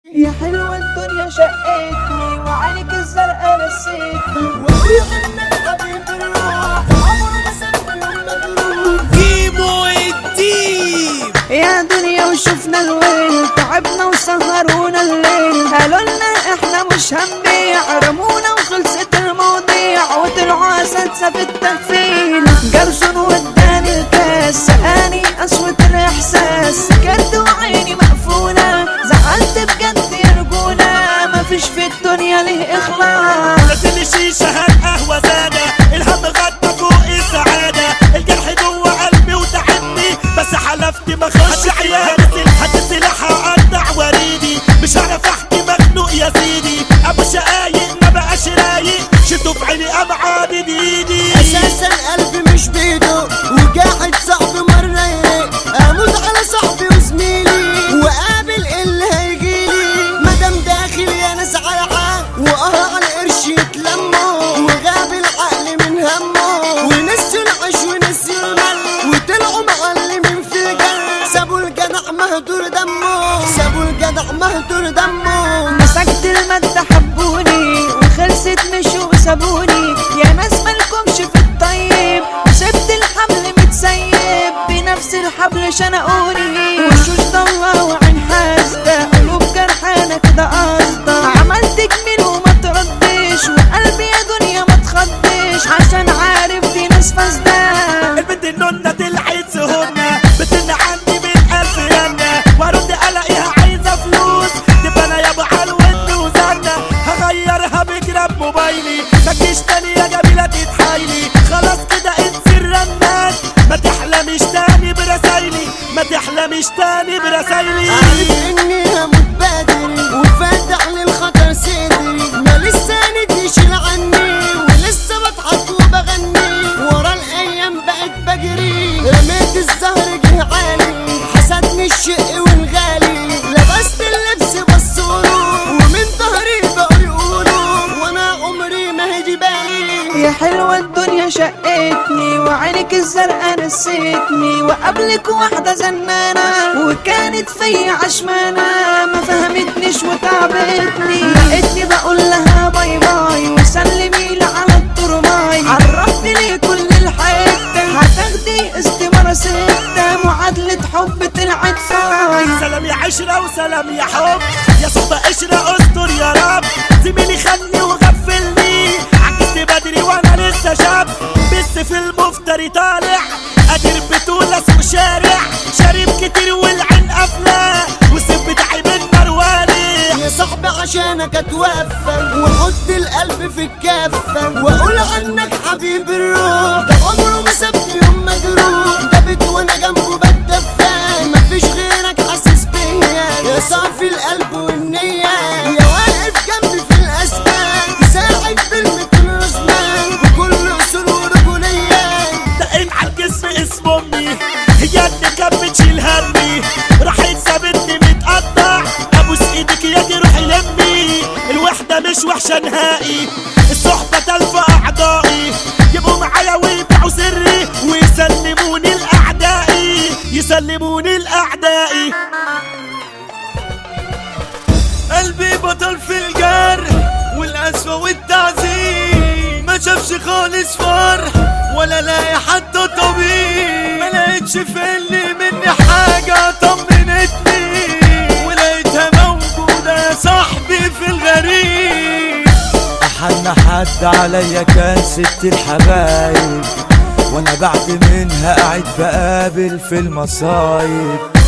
يا حلوة الدنيا شقتني وعينك الزرقاء نسيتني وابويا غنى حبيب الروح عمره ما سابني يوم مجروح كيمو الديب يا دنيا وشفنا الويل تعبنا وسهرونا الليل قالوا لنا احنا مش هنبيع رمونا وخلصت المواضيع وطلعوا اساتذه في التكفيل جرسون واداني الكاس سقاني قسوة الاحساس سكرت وعيني مقفولة زعلت بجد يا رجولة مفيش في الدنيا ليه اخلاص لازم الشيشة هالقهوة سادة الهم غطى فوق السعادة الجرح جوه قلبي وتعبني بس حلفت ما اخش عيادة هات سلاح اقطع وريدي مش هعرف احكي مخنوق يا سيدي ابو شقايق ما بقاش رايق شدوا في عيني قام عادد ايدي اساسا قلبي مش بيده وقاعد صاحبي مرة يريق اموت على صاحبي وزميلي وقابل اللي هيجيلي مادام داخل يا ناس على حق واه على قرش يتلموا وغاب العقل من همه ونسيوا العيش ونسيوا المل وطلعوا معلمين في الجنة سابوا الجدع مهدور دمه سابوا الجدع مهدور دمه مسكت المادة حبوني وخلصت مشوا وسابوني يا ناس مالكمش في الطيب وسبت الحبل متسيب بنفس الحبل شنقوني وشوش ضلة وعين حاسدة قلوب جرحانة كده قصدة عملت جميل وما تردش وقلبي يا دنيا ما تخضش عشان عارف دي ناس فاسدة البنت النونة طلعت سهونة بتن عني من ألف رنة وارد الاقيها عايزة فلوس تبقى انا يا ابو حلوة وزنة هغيرها بجراب موبايلي مجيش تاني يا جميلة تتحايلي خلاص كده انسي الرنات ما تحلمش تاني برسايلي ما تحلمش تاني برسايلي عارف اني هموت بدري وفاتح للخطر صدري ما لسه يشيل عني ولسه بضحك وبغني ورا الايام بقت بجري رميت الزهر جه عالي حسدني الشق والغالي لبست اللبس بصوروا ومن ظهري بقوا يقولوا وانا عمري ما هيجي بالي يا حلوة الدنيا شقتني وعينك الزرقاء نسيتني وقبلك واحدة زنانة وكانت فيا عشمانة ما فهمتنيش وتعبتني لقيتني بقول لها باي باي وسلمي لي على الترماي عرفتني لي كل الحتة هتاخدي استمارة ستة معادلة حب طلعت فاي سلام يا عشرة وسلام يا حب يا صحبة قشرة استر يا رب زميلي خلني وغفلني عجزت بدري وانا لسه شاب بس في المفتري طالع قادر بطولة سوق شارع شارب كتير والعين قافلة والسيف بتاعي بالنار والع يا صاحبي عشانك اتوفى واحط القلب في الكفة واقول عنك حبيب الروح ده عمره ما سابني يوم مجروح ده بيت وانا جنبه بتدفى مفيش غيرك حاسس بيا يا صافي القلب والنية يا واقف جنبي في الاسباب تساعد بالمثل الرزمان بكل اصول ورجولية دقين على الجسم اسم امي هي اللي كانت بتشيل همي راحت سابتني متقطع ابوس ايدك يا دي روحي لمي الوحده مش وحشه نهائي الصحبه تلفى اعضائي يبقوا معايا ويبيعوا سري ويسلموني لاعدائي يسلموني لاعدائي قلبي بطل في الجرح والقسوة والتعذيب ما شافش خالص فرح ولا لاقي حتى طبيب ما لقيتش في اللي مني حاجة طمنتني ولقيتها موجودة يا صاحبي في الغريب أحن حد عليا كان ست الحبايب وانا بعد منها قاعد بقابل في المصايب